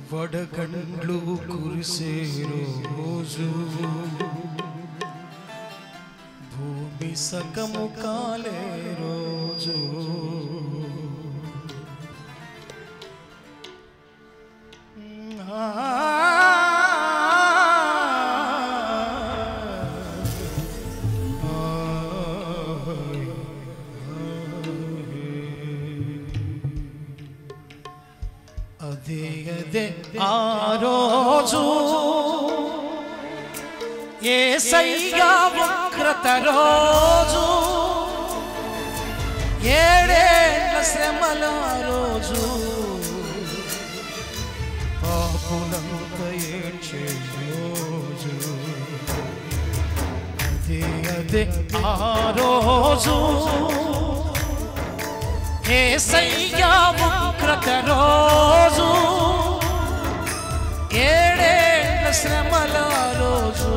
వడగండ్లు కురిసే రోజు భూమి సగము కాలే రోజు అదే అదే ఆ రోజు ఏ సైగా వక్రత రోజు ఏడేళ్ల శ్రమల రోజు పాపులంత ఏడ్చే రోజు అదే అదే ఆ రోజు ఏసయ్యా ఉగ్రత రోజు ఏడేళ్ల శ్రమల రోజు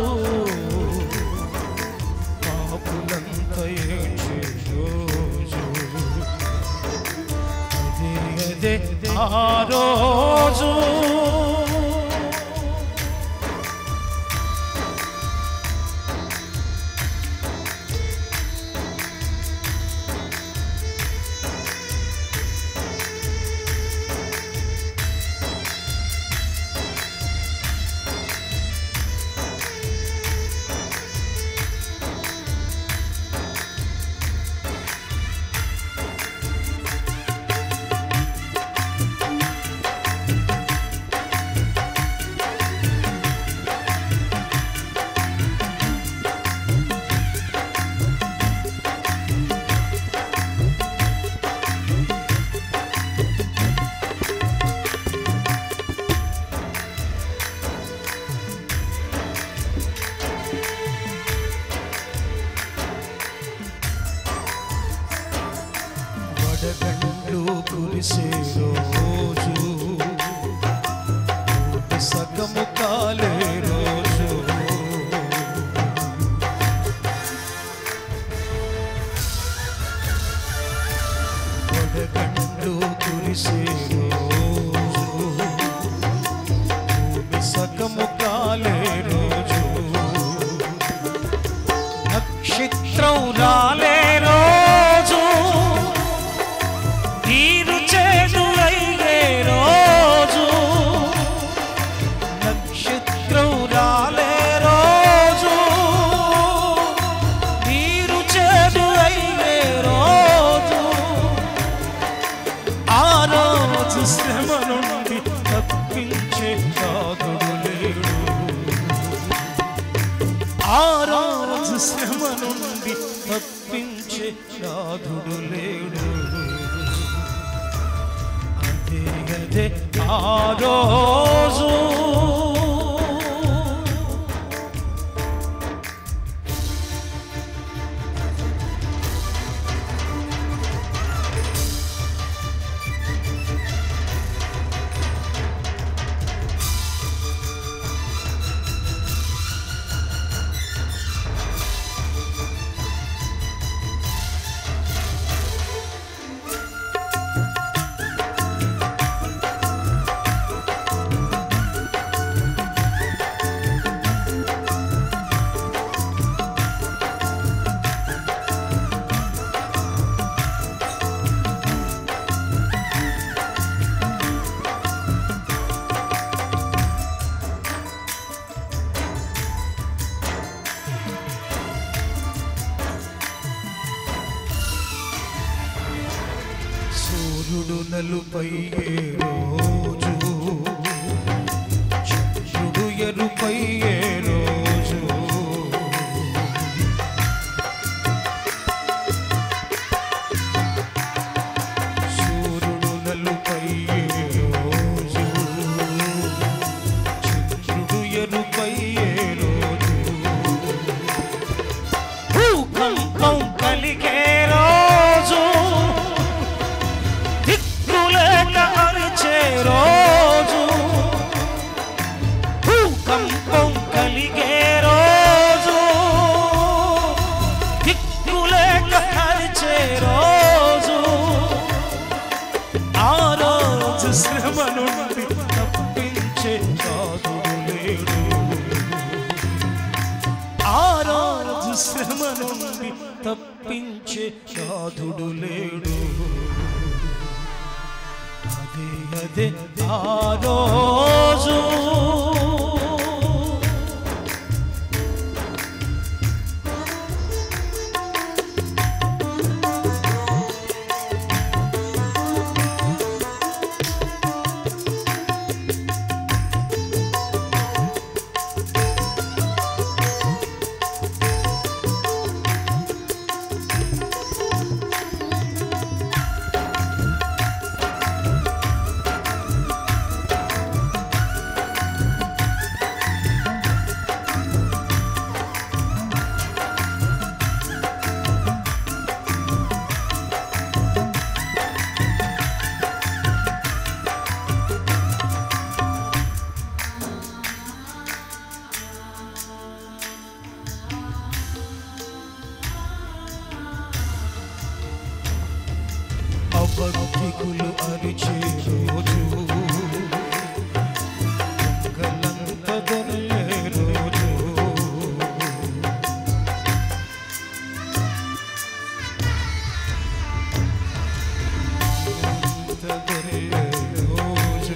పాపులంత ఏడ్చే రోజు అదే అదే ఆ రోజు వడగండ్లు కురిసే రోజు భూమి సగము కాలే రోజు వడగండ్లు కురిసే రోజు భూమి సగము కాలే రోజు నక్షత్రం రాలే రోజు నీరు చేదు అయ్యే రోజు నక్షత్రం రాలే రోజు నీరు చేదు అయ్యే రోజు ఆ రోజు శ్రమ నుండి తప్పించే నాదుడు లేడు ఆ రోజు శ్రమ నుండి తప్పించే నాథుడు లేడు అదే అదే ఆ రోజు సూర్యుడు నలుపై రోజు చంద్రుడు ఎరుపై రోజు సూర్యుడు నలుపై రోజు చంద్రుడు ఎరుపై రోజు భూకంపం కలిగే రోజు దిక్కులేక అరిచే రోజు భూకంపం కలిగే సాధుడు లేడు అదే అదే ఆ రోజు అబద్ధికులు అరిచే రోజు దొంగలంత దొరలే రోజు అంత దొరలే రోజు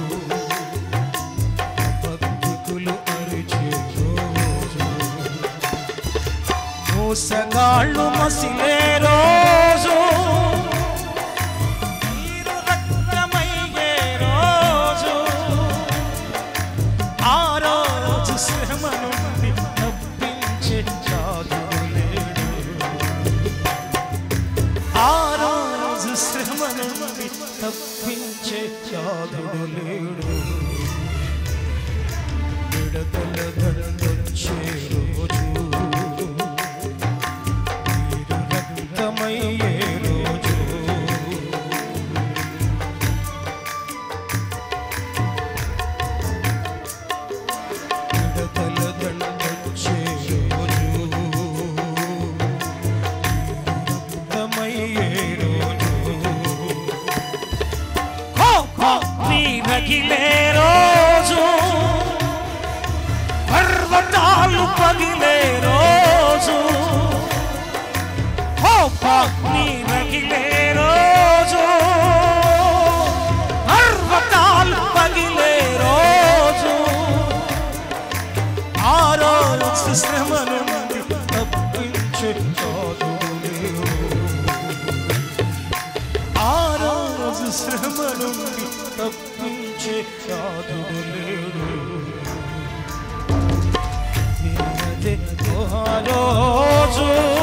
అబద్ధికులు అరిచే రోజు మోసగాళ్ళు మసిలే రోజు నీరు రక్తమయ్యే రోజు ఆ రోజు శ్రమ నుండి తప్పించే చాదుడు లేడు ఆ రోజు శ్రమ నుండి తప్పించే చాదుడు లేడు విడతల దండొచ్చే రోజు నీరు రక్తమయ్యే రోజు విడతల దండొచ్చే రోజు రక్తమయ్యే రోజు హో, హో, నీ రగిలే రోజు పర్వతాలు పగిలే రోజు హో, హో, నీ రగిలే రోజు పర్వతాలు పగిలే రోజు ఆ రోజు శ్రమ నుండి తప్పించే చాదుడు లేడు ఆ రోజు శ్రమ నుండి తప్పించే చాదుడు లేడు అదే అదే ఆ రోజు